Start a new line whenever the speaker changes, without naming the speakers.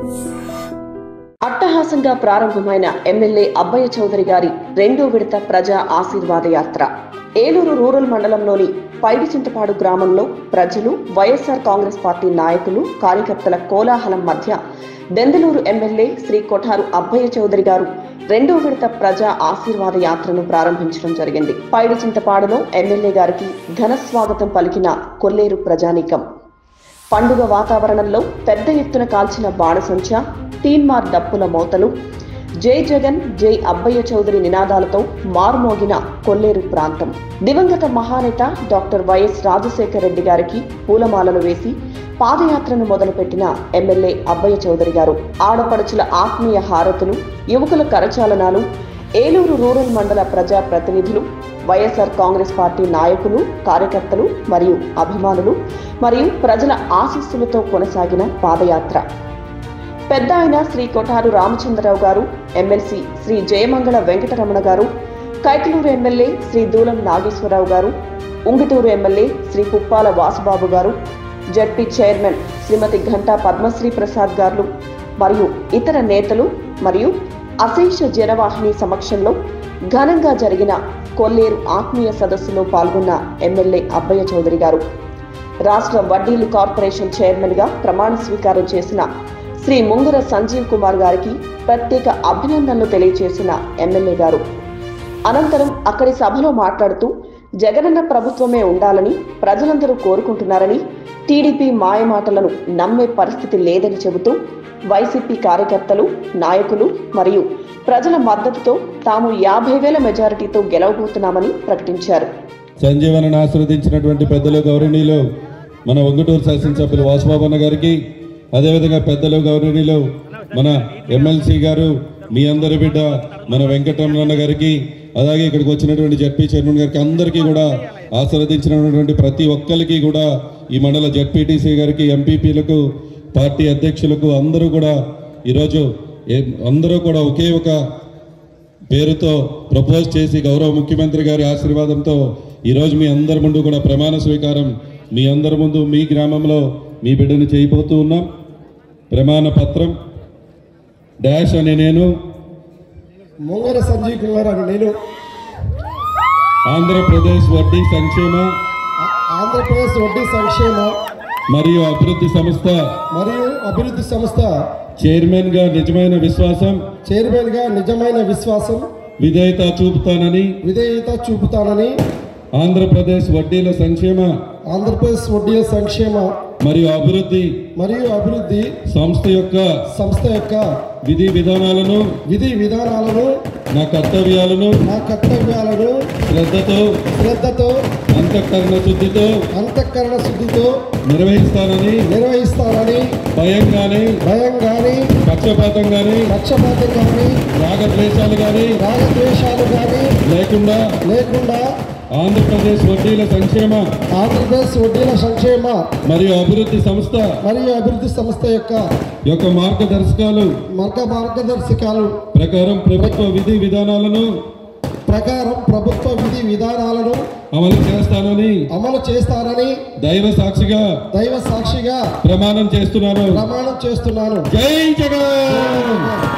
అట్టహాసంగా ప్రారంభమైన ఎమ్మెల్యే అబ్బయ్య చౌదరి గారి రెండో విడత ప్రజా ఆశీర్వాద యాత్ర ఏలూరు రూరల్ మండలంలోని పైడిచింతపాడు గ్రామంలో ప్రజలు వైఎస్ఆర్ కాంగ్రెస్ పార్టీ నాయకులు కార్యకర్తల కోలాహలం మధ్య దెందలూరు ఎమ్మెల్యే శ్రీ కొఠారు అబ్బయ్య చౌదరి గారు రెండో విడత ప్రజా ఆశీర్వాద యాత్రను ప్రారంభించడం జరిగింది పైడిచింతపాడులో ఎమ్మెల్యే గారికి ఘన స్వాగతం పలికిన కొల్లేరు ప్రజానీకం పండుగ వాతావరణంలో పెద్ద ఎత్తున కాల్చిన బాణసంచ తీన్మార్ డప్పుల మోతలు జై జగన్ జై అబ్బయ్య చౌదరి నినాదాలతో మారుమోగిన కొల్లేరు ప్రాంతం దివంగత మహానేత డాక్టర్ వైఎస్ రాజశేఖర రెడ్డి గారికి పూలమాలలు వేసి పాదయాత్రను మొదలుపెట్టిన ఎమ్మెల్యే అబ్బయ్య చౌదరి గారు ఆడపడుచుల ఆత్మీయ హారతులు యువకుల కరచాలనాలు ఏలూరు రూరల్ మండల ప్రజా ప్రతినిధులు వైఎస్ఆర్ కాంగ్రెస్ పార్టీ నాయకులు కార్యకర్తలు మరియు అభిమానులు మరియు ప్రజల ఆశీస్సులతో కొనసాగిన పాదయాత్ర పెద్ద ఆయన శ్రీ కొఠారు రామచంద్రరావు గారు MLC Shri Jayamangala Venkataramana garu Kaikaluru MLA Sri Dulam Nageswararao garu Unguturu MLA Sri Puppala Vasubabu garu ZP chairman Srimathi Ghanta Padmasri Prasad garu మరియు ఇతర నేతలు మరియు అశేష జనవాహిని సమక్షంలో ఘనంగా జరిగిన కొల్లేరు ఆత్మీయ సదస్సులో పాల్గొన్న ఎమ్మెల్యే అబ్బయ్య చౌదరి గారు రాష్ట్ర వడ్డీలు కార్పొరేషన్ చైర్మన్ గా ప్రమాణ స్వీకారం చేసిన శ్రీ ముంగర సంజీవ్ కుమార్ గారికి ప్రత్యేక అభినందనలు తెలియజేసిన ఎమ్మెల్యే గారు అనంతరం అక్కడి సభలో మాట్లాడుతూ జగనన్న ప్రభుత్వమే ఉండాలని ప్రజలందరూ కోరుకుంటున్నారని టీడీపీ మాయమాటలను నమ్మే పరిస్థితి లేదని చెబుతూ వైసీపీ కార్యకర్తలు నాయకులు మరియు ప్రజల మద్దతుతో తాము యాభై వేల మెజారిటీతో గెలవబోతున్నామని ప్రకటించారు
సంజీవనను ఆశీర్వదించినటువంటి పెద్దలు గౌరవనీయులు మన ఒంగటూరు శాసనసభ్యులు వాసుబాబన్న గారికి అదేవిధంగా పెద్దలు గౌరవనీయులు మన ఎమ్మెల్సీ గారు మీ అందరి బిడ్డ మన వెంకటరమణ గారికి అలాగే ఇక్కడికి వచ్చినటువంటి జడ్పీ చైర్మన్ గారికి అందరికీ కూడా ఆశీర్వదించినటువంటి ప్రతి ఒక్కరికి కూడా ఈ మండల జడ్పీటీసీ గారికి ఎంపీపీలకు పార్టీ అధ్యక్షులకు అందరూ కూడా ఈరోజు ఏ- అందరూ కూడా ఒకే ఒక పేరుతో ప్రపోజ్ చేసి గౌరవ ముఖ్యమంత్రి గారి ఆశీర్వాదంతో ఈరోజు మీ అందరి ముందు కూడా ప్రమాణ స్వీకారం మీ అందరి ముందు మీ గ్రామంలో మీ బిడ్డను చేయబోతూ ఉన్నాం ప్రమాణ పత్రం డాష్ అనే నేను
ముంగర సంజీవ్ కుమార్ అని నేను
ఆంధ్రప్రదేశ్ వడ్డీ సంక్షేమ
ఆ- ఆంధ్రప్రదేశ్ వడ్డీ సంక్షేమ
మరియు అభివృద్ధి సంస్థ
మరియు అభివృద్ధి సంస్థ
చైర్మన్గా నిజమైన విశ్వాసం
చైర్మన్గా నిజమైన విశ్వాసం
విధేయత చూపుతానని
విధేయత చూపుతానని
ఆంధ్రప్రదేశ్ వడ్డీల సంక్షేమ
ఆంధ్రప్రదేశ్ వడ్డీ సంక్షేమ
మరియు అభివృద్ధి
మరియు అభివృద్ధి
సంస్థ యొక్క
సంస్థ యొక్క
విధి విధానాలను
విధి విధానాలను
నా కర్తవ్యాలను
నా కర్తవ్యాలను
శ్రద్ధతో
శ్రద్ధతో
అంతఃకరణ శుద్ధితో
అంతఃకరణ శుద్ధితో
నిర్వహిస్తానని
నిర్వహిస్తానని
భయం కానీ
భయం కానీ
పక్షపాతం కానీ
పక్షపాతం కానీ
రాగద్వేషాలు కానీ
రాగద్వేషాలు కానీ
లేకుండా
లేకుండా
ఆంధ్రప్రదేశ్ వడ్డీల సంక్షేమ
ఆంధ్రప్రదేశ్ వడ్డీల సంక్షేమ
మరియు అభివృద్ధి సంస్థ
మరియు అభివృద్ధి సంస్థ యొక్క
యొక్క మార్గదర్శకాలు
మార్గ మార్గదర్శకాలు
ప్రకారం ప్రభుత్వ విధి విధానాలను
ప్రకారం ప్రభుత్వ విధి విధానాలను
అమలు చేస్తానని
అమలు చేస్తానని
దైవ సాక్షిగా
దైవ సాక్షిగా
ప్రమాణం చేస్తున్నాను
ప్రమాణం చేస్తున్నాను
జై జగన్